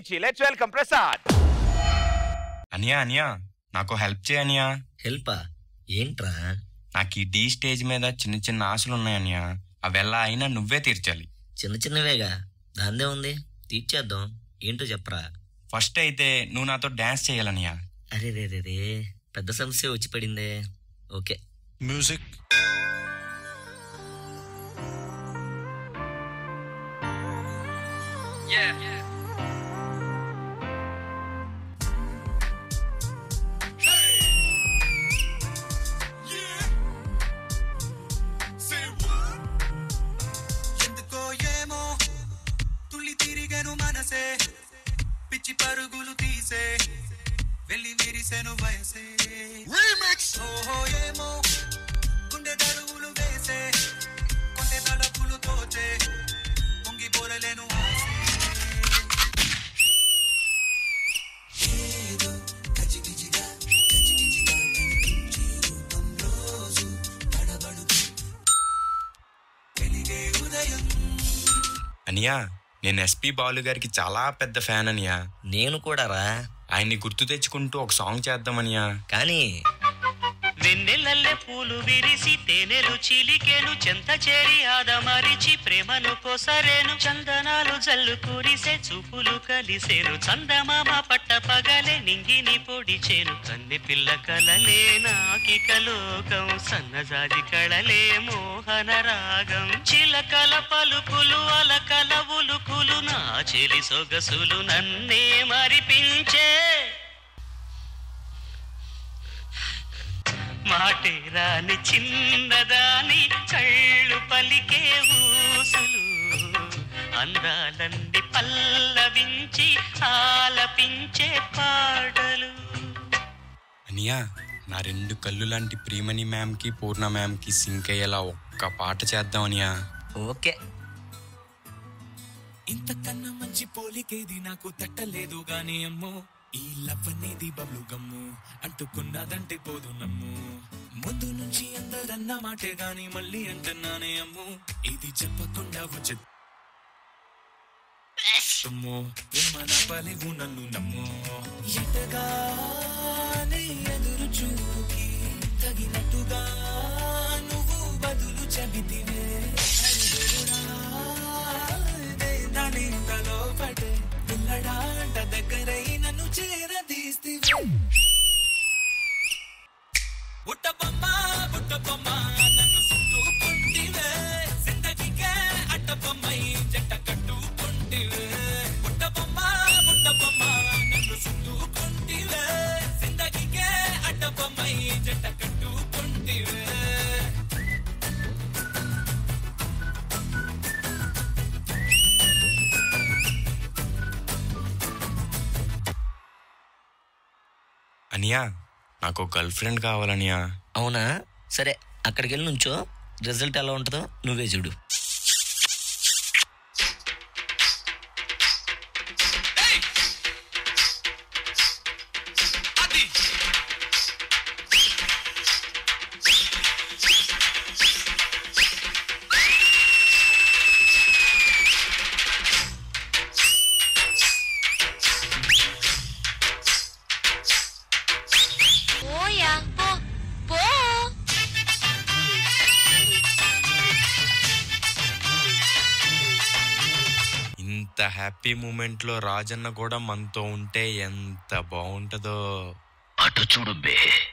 నుంచి let's welcome Prasad అనియా అనియా నాకు హెల్ప్ చేయనియా హెల్పా ఏంట్రా నాకు ఈ డీ స్టేజ్ మీద చిన్న చిన్న ఆశలు ఉన్నాయనియా అవి ఎలా అయినా నువ్వే తీర్చాలి చిన్న చిన్నవేగా దాందే ఉంది తీర్చేద్దాం ఏంటో చెప్పరా ఫస్ట్ అయితే నువ్వు నాతో డాన్స్ చేయాలనియా అరే రే రే రే పెద్ద సమస్య వచ్చి పడిందే ఓకే Music. ఎందుకో ఏమో తుళ్ళి తిరిగెను మనసే పిచ్చి పరుగులు తీసే వెళ్ళి విరిసెను వయసే రీమిక్స్ ఓహో ఏమో గుండె దరువులు వేసే కొండె తలపులు తోచే పొంగి పొరలేను ఆసే ఏదో గజిబిజిగా గజిబిజిగా కనిపించే రూపం రోజు తడబడుతూ వెలిగే ఉదయం అనియా నేను ఎస్పి బాలు గారికి చాలా పెద్ద ఫ్యాన్ అనియా నేను కూడా రా ఆయన్ని గుర్తు తెచ్చుకుంటూ ఒక సాంగ్ చేద్దామనియా కానీ వెన్నెలల్లె పూలు విరిసి తేనెలు చిలికెను చెంత చేరి ఆదమరిచి ప్రేమను కొసరేను చందనాలు జల్లు కురిసే చూపులు కలిసేను చందమామ పట్ట పగలే నింగిని పొడిచేను కన్నె పిల్ల కలలే నాకిక లోకం సన్నజాజి కళలే మోహన రాగం చిలకల పలుకులు అలకల ఉలుకులు నా చెలి సొగసులు నన్నే మరిపించే మాటే రాని చిన్నదాని కళ్ళు పలికే ఊసులు అందాలన్నీ పల్లవించి ఆలపించే పాటలు అనియా నా రెండు కళ్ళు లాంటి ప్రియమణి మ్యామ్కి పూర్ణ మ్యామ్కి సింక్ అయ్యేలా ఒక్క పాట చేద్దామనియా ఓకే ఇంతకన్నా మంచి పోలికేది నాకు తట్టలేదు గాని అమ్మో ఈ లవ్ అనేది బబ్లు గమ్ము అంటుకున్నదంటే పోదు నమ్ము ముందు నుంచి అందరన్న మాటే గాని మళ్ళీ అంటున్నానే అమ్ము ఇది చెప్పకుండా వచ్చే అమ్మో ప్రేమ నా పలివు నన్ను నమ్ము ఎటగానే ఎదురు చూకి తగినట్టుగా నువ్వు బదులు చెబితివే దాని తలో పడే పిల్లడాంట దగ్గరై నన్ను చేరదీస్తివే బుట్ట బొమ్మ బుట్ట బొమ్మ నన్ను సుట్టుకుంటివే జిందగీకే అట్ట బొమ్మై జంట కట్టుకుంటివే బుట్ట బొమ్మ బుట్ట బొమ్మ నన్ను సుట్టుకుంటివే జిందగీకే అట్ట బొమ్మై జంట కట్టుకుంటివే అనియా నాకు గర్ల్ ఫ్రెండ్ కావాలనియా అవునా సరే అక్కడికి వెళ్ళి నుంచో రిజల్ట్ ఎలా ఉంటుందో నువ్వే చూడు పోయా పో పో ఇంత హ్యాపీ మూమెంట్ లో రాజన్న కూడా మనతో ఉంటే ఎంత బాగుంటదో అటు చూడు బే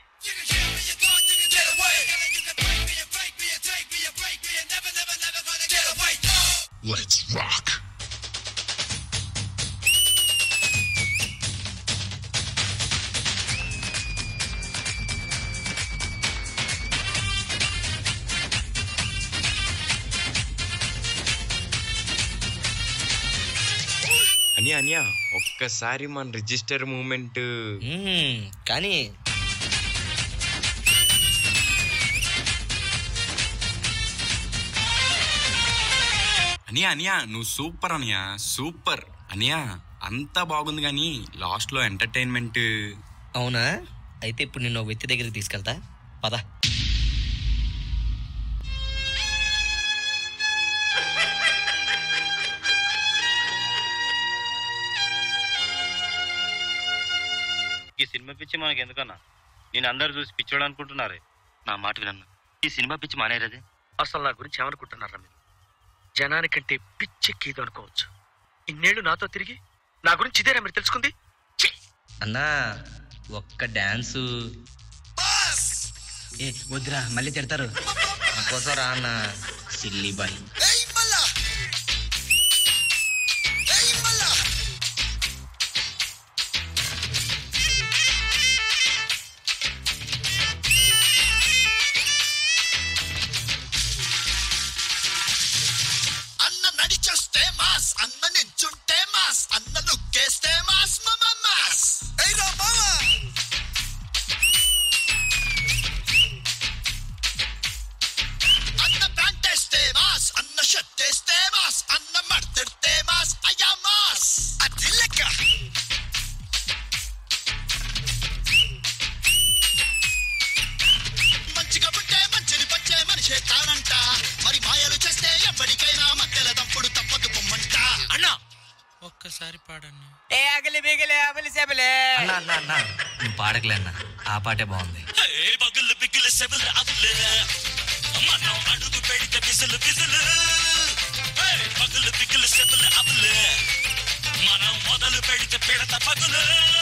Let's rock. అని అనియా ఒక్కసారి మన రిజిస్టర్ మూమెంట్ మ్మ్, కానీ అనియా అనియా నువ్వు సూపర్ అనియా సూపర్ అనియా అంతా బాగుంది కానీ లాస్ట్ లో ఎంటర్టైన్మెంట్ అవునా అయితే ఇప్పుడు నిన్ను ఒక వ్యక్తి దగ్గరికి తీసుకెళ్తా పద సినిమా పిచ్చి మనకి ఎందుకన్నా నేను అందరు చూసి పిచ్చోడు అనుకుంటున్నారే నా మాట వినన్నా ఈ సినిమా పిచ్చి మానేరది అసలు నా గురించి ఏమనుకుంటున్నారా మీరు జనానికంటే పిచ్చెక్కేదో అనుకోవచ్చు ఇన్నేళ్ళు నాతో తిరిగి నా గురించి ఇదేనా మీరు తెలుసుకుంది ఛీ! అన్నా ఒక్క డాన్సు ఏ వద్దురా మళ్ళీ తిడతారు కోసం రా అన్న సిల్లీ బాయ్ అన్న నడిచొస్తే మాస్ అన్న నించుంటే మాస్ అన్న లుక్కేస్తే మాస్ మమ మాస్ ఏయ్రా మావా అన్న ప్యాంట్ వేస్తే మాస్ అన్న షర్ట్ వేస్తే మాస్ అన్న మడతెడితే మాస్ అయ్యా మాస్ అది లెక్క మంచిగా పుట్టే మంచిని పంచే మనిషే తానంట మరి మాయలు చేస్తే ఎప్పటికైనా మధ్యల తప్పుడు తప్పదు పొమ్మంట అన్నా ఒక్కసారి పాడన్నా అన్న అన్న అన్న నువ్వు పాడకలే అన్న ఆ పాటే బాగుంది పగులు పిగులు సెవలు అవులే మనం అడుగు పెడితే బిసులు బిసులు పగులు పిగులు సెవలు అవులే మనం మొదలు పెడితే పిడత పగులు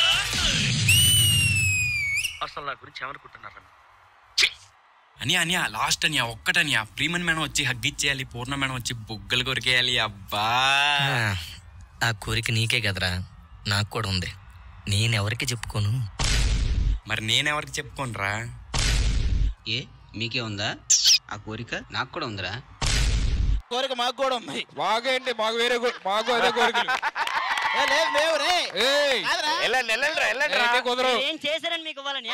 అసలు నా గురించి ఏమనుకుంటున్నారా మీరు? అని అనియా లాస్ట్ అనియా ఒక్కటనియా ప్రీమన్ మేడం వచ్చి హగ్గిచ్చేయాలి పూర్ణ మేడం వచ్చి బుగ్గలు కొరికేయాలి అబ్బా ఆ, ఆ కోరిక నీకే కదరా నాకు కూడా ఉంది నేనెవరికి చెప్పుకోను మరి నేనెవరికి చెప్పుకోనరా ఏ మీకే ఉందా ఆ కోరిక నాకు కూడా ఉందిరా కోరిక మాకు కూడా ఉంది మాకేంటి మాకు వేరే కో- మాకు అదే కోరికలు ఏ, లేదు, లేవు రే. కాదురా. ఏంటి కుదరవు ఏం చేశారని మీకు ఇవ్వాలని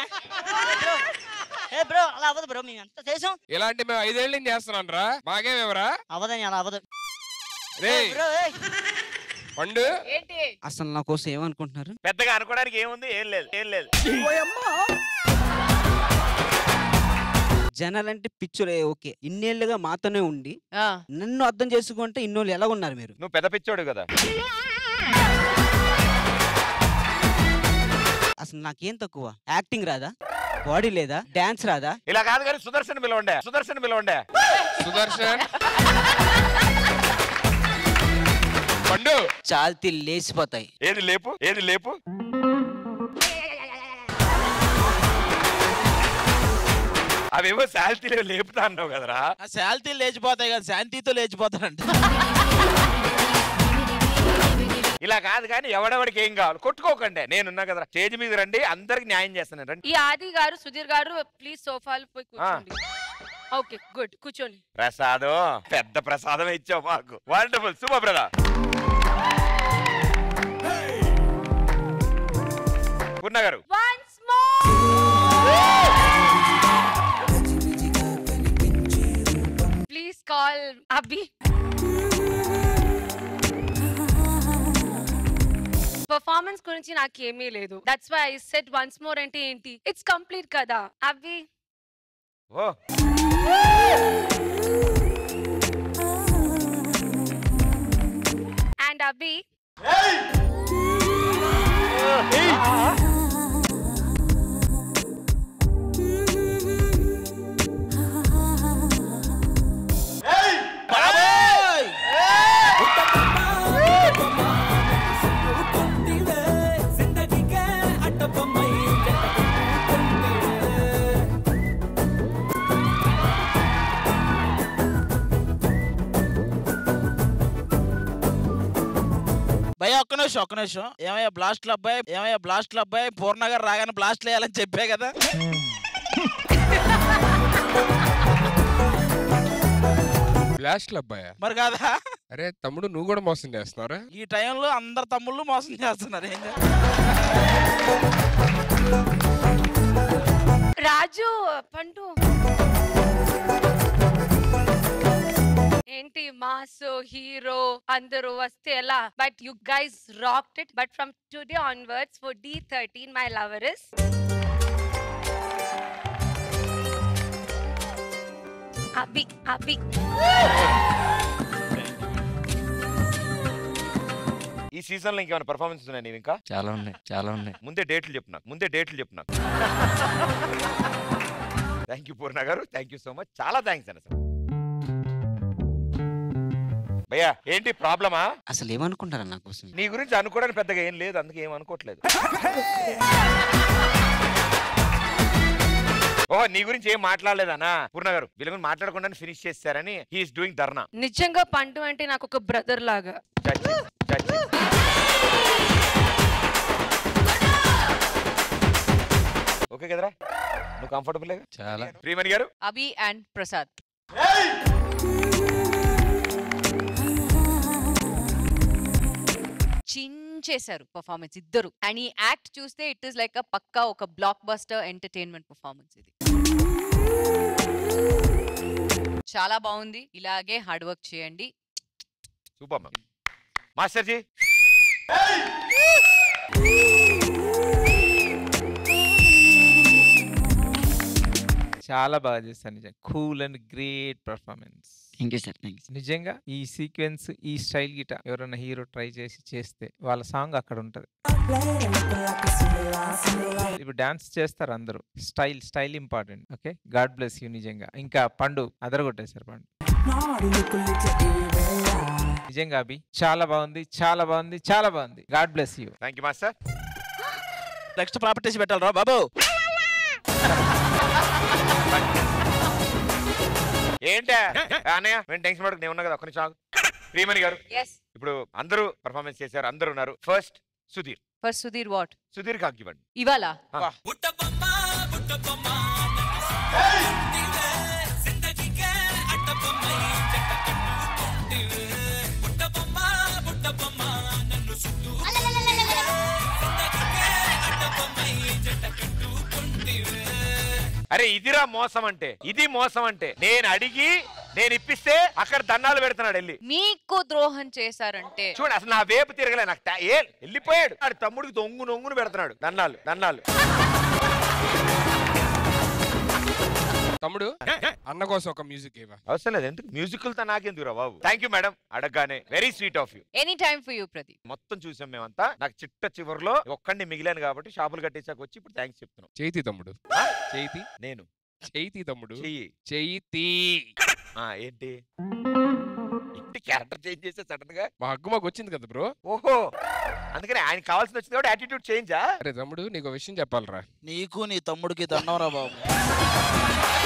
ఏ బ్రో అలా అవ్వదు బ్రో మేము ఎంత చేసాం ఇలాంటి మేము ఐదేళ్ళ నుంచి చేస్తున్నాను రా మాకేమేవరా అవ్వదని అలా అవ్వదు రే బ్రో ఏయ్. పండు అసలు నా కోసం ఏమనుకుంటున్నారు పెద్దగా అనుకోవడానికి ఏముంది ఏం లేదు ఏం లేదు జనాలంటే పిచ్చురే ఓకే ఇన్నేళ్లుగా మాతోనే ఉండి నన్ను అర్థం చేసుకుంటే ఇన్నోళ్ళు ఎలా ఉన్నారు మీరు నువ్వు పెద్ద పిచ్చోడు కదా అసలు నాకేం తక్కువ యాక్టింగ్ రాదా బాడీ లేదా డాన్స్ రాదా ఇలా కాదు కానీ సుదర్శన్ పిలవండే సుదర్శన్ పిలవండే సుదర్శన్ పండు చాల్తీ లేచిపోతాయి ఏది లేపు ఏది లేపు అవేమో శాల్తీలో లేపుతా అన్నావు కదరా శాంతి లేచిపోతాయి కదా శాంతితో లేచిపోతారంట ఇలా కాదు కానీ ఎవడెవడికి ఏం కావాలి కొట్టుకోకండి నేనున్నా కదరా స్టేజ్ మీద రండి అందరికి న్యాయం చేస్తాను రండి ఈ ఆది గారు సుధీర్ గారు ప్లీజ్ సోఫాలు పోయి కూర్చోండి ఓకే గుడ్ కూర్చోండి ప్రసాదం పెద్ద ప్రసాదం ఇచ్చావు మాకు wonderful super brother Purna garu once more please call Abhi performance గురించి నాకేమీ లేదు that's why I set once more అంటే ఏంటి ఇట్స్ కంప్లీట్ కదా అభి ఓ అండ్ అభి భయ ఒక్క నిమిషం ఒక్క నిమిషం ఏమయ్యా బ్లాస్ట్లు అబ్బాయి ఏమయ్యా బ్లాస్ట్లు అబ్బాయి పూర్ణ గారు రాగానే బ్లాస్ట్ వేయాలని చెప్పే కదా బ్లాస్ట్లు అబ్బాయా మరి కాదా అరే తమ్ముడు నువ్వు కూడా మోసం చేస్తున్నారా ఈ టైంలో అందరు తమ్ముళ్ళు మోసం చేస్తున్నారు ఏం చేయాలి? రాజు పండు ఏంటి మాస్ హీరో అందరూ వస్తే ఎలా but you guys rocked it but from today onwards for the thirteen my lover is Abhi Abhi ఈ ఈ సీజన్ లో ఇంకేమైనా పర్ఫార్మెన్స్ ఉన్నాయి నీవు ఇంకా చాలా ఉన్నాయి చాలా ఉన్నాయి ముందే డేట్లు చెప్పు నాకు ముందే డేట్లు చెప్పు నాకు thank you Purna garu thank you so much చాలా థ్యాంక్స్ అండి అసలు భయ్యా ఏంటి ప్రాబ్లమా అసలు ఏమనుకుంటారా నా కోసం నీ గురించి అనుకోవడానికి పెద్దగా ఏం లేదు అందుకే ఏం అనుకోవట్లేదు ఓహో నీ గురించి ఏం మాట్లాడలేదనా పూర్ణ గారు వీళ్ళ గురించి మాట్లాడకుండా ఫినిష్ చేస్తారని హీఈస్ డూయింగ్ ధర్నా నిజంగా పండు అంటే నాకు ఒక బ్రదర్ లాగా జడ్జి జడ్జి ఓకే కదరా నువ్వు కంఫర్టబుల్ చాలా ప్రియమణి గారు అభి అండ్ ప్రసాద్ చించేశారు పర్ఫార్మెన్స్ ఇద్దరు అండ్ ఈ యాక్ట్ చూస్తే ఇట్ ఇస్ లైక్ అ పక్కా ఒక బ్లాక్ బస్టర్ ఎంటర్టైన్మెంట్ పర్ఫార్మెన్స్ ఇది చాలా బాగుంది ఇలాగే హార్డ్ వర్క్ చేయండి సూపర్ మ్యామ్ మాస్టర్ జీ చాలా బాగా చేశాను నిజంగా cool and great performance thank you sir thank you నిజంగా ఈ సీక్వెన్స్ ఈ స్టైల్ గిట ఎవరైనా హీరో ట్రై చేసి చేస్తే వాళ్ళ సాంగ్ అక్కడ ఉంటది ఇప్పుడు డాన్స్ చేస్తారు అందరూ style style important okay God bless you నిజంగా ఇంకా పండు అదరగొట్టేశారు పండు నిజంగా అభి చాలా బాగుంది చాలా బాగుంది చాలా బాగుంది God bless you thank you master next properties పెట్టాలరా బాబు ఏంటా అన్నయ్య నేను టెన్షన్ పడకు నేను ఉన్నా కదా ఒక్క నిమిషం ఆగు. ప్రియమణి గారు ఎస్ ఇప్పుడు అందరూ పర్ఫార్మెన్స్ చేశారు అందరూ ఉన్నారు first Sudheer first Sudheer what Sudheer కాకి ఇవ్వండి ఇవాళ ఆ. అరే ఇదిరా మోసం అంటే ఇది మోసం అంటే నేను అడిగి నేను ఇప్పిస్తే అక్కడ దండాలు పెడుతున్నాడు వెళ్ళి మీకు ద్రోహం చేశారంటే చూడు అసలు నా వేపు తిరగలే నాకు తా- ఏ వెళ్ళిపోయాడు ఆడి తమ్ముడికి దొంగు నొంగును పెడుతున్నాడు దన్నాలు దన్నాలు తమ్ముడు అన్న కోసం ఒక మ్యూజిక్ ఇవ్వ అవసరం లేదు ఎందుకు మ్యూజికల్ తో నాకెందుకురా బాబు థ్యాంక్ యూ మేడం అడగగానే very sweet of you any time for you Pradeep మొత్తం చూసాం మేమంతా నాకు చిట్ట చివరిలో ఒక్కడిని మిగిలాను కాబట్టి షాపులు కట్టేసాక వచ్చి ఇప్పుడు థ్యాంక్స్ చెప్తున్నాం చేతి తమ్ముడు ఆ? చేతి నేను చేతి తమ్ముడు చెయ్యి చేతి ఆ, ఏంటి ఇంటి క్యారెక్టర్ చేంజ్ చేసే సడన్ గా మా హగ్గు మాకు వచ్చింది కదా బ్రో ఓహో అందుకని ఆయన కావాల్సింది వచ్చింది కాబట్టి యాటిట్యూడ్ చేంజా అరే తమ్ముడు నీకు ఒక విషయం చెప్పాలరా నీకు నీ తమ్ముడికి దండంరా బాబు